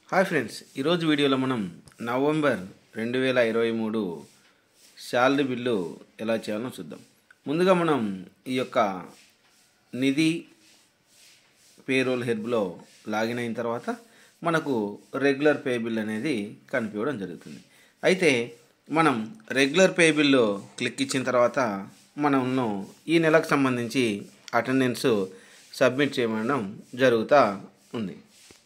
hi friends ఈరోజు వీడియోలో మనం నవంబర్ రెండు వేల ఇరవై మూడు శాలరీ బిల్లు ఎలా చేయాలో చూద్దాం ముందుగా మనం ఈ యొక్క నిధి పేరోల్ హెర్బ్లో లాగిన్ అయిన తర్వాత మనకు రెగ్యులర్ పే బిల్ అనేది కనిపించడం జరుగుతుంది అయితే మనం రెగ్యులర్ పే బిల్లు క్లిక్ ఇచ్చిన తర్వాత మనము ఈ నెలకు సంబంధించి అటెండెన్స్ సబ్మిట్ చేయడం జరుగుతూ ఉంది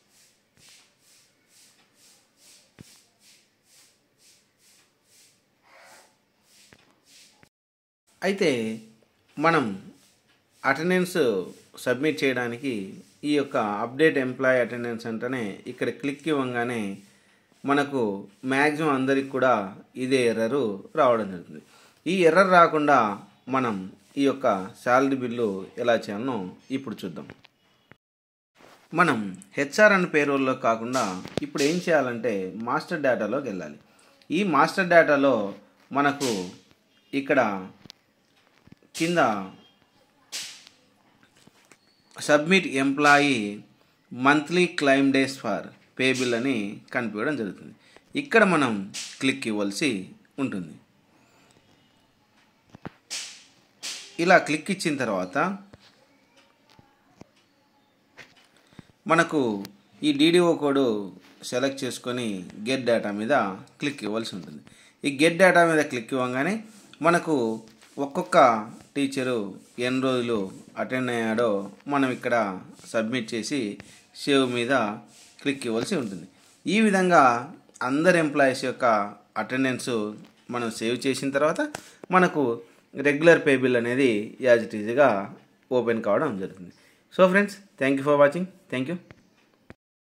అయితే మనం అటెండెన్స్ సబ్మిట్ చేయడానికి ఈ యొక్క అప్డేట్ ఎంప్లాయీ అటెండెన్స్ అంటేనే ఇక్కడ క్లిక్ ఇవ్వగానే మనకు మ్యాక్సిమం అందరికి కూడా ఇదే ఎర్రరు రావడం జరుగుతుంది ఈ ఎర్రర్ రాకుండా మనం ఈ యొక్క శాలరీ బిల్లు ఎలా చేయాలనో ఇప్పుడు చూద్దాం మనం హెచ్ఆర్ అండ్ పేరోల్లో కాకుండా ఇప్పుడు ఏం చేయాలంటే మాస్టర్ డేటాలోకి వెళ్ళాలి ఈ మాస్టర్ డేటాలో మనకు ఇక్కడ కింద submit employee monthly claim days for pay bill అని కనిపించడం జరుగుతుంది ఇక్కడ మనం క్లిక్ ఇవ్వాల్సి ఉంటుంది ఇలా క్లిక్ ఇచ్చిన తర్వాత మనకు ఈ డీడీఓ కోడ్ సెలెక్ట్ చేసుకొని గెట్ డేటా మీద క్లిక్ ఇవ్వాల్సి ఉంటుంది ఈ గెట్ డేటా మీద క్లిక్ ఇవ్వగానే మనకు ఒక్కొక్క టీచరు ఎన్ని రోజులు అటెండ్ అయ్యాడో మనం ఇక్కడ సబ్మిట్ చేసి సేవ్ మీద క్లిక్ ఇవ్వాల్సి ఉంటుంది ఈ విధంగా అందరు ఎంప్లాయీస్ యొక్క అటెండెన్స్ మనం సేవ్ చేసిన తర్వాత మనకు రెగ్యులర్ పే బిల్ అనేది యాజ్ ఇట్ ఈజ్గా ఓపెన్ కావడం జరుగుతుంది so friends thank you for watching thank you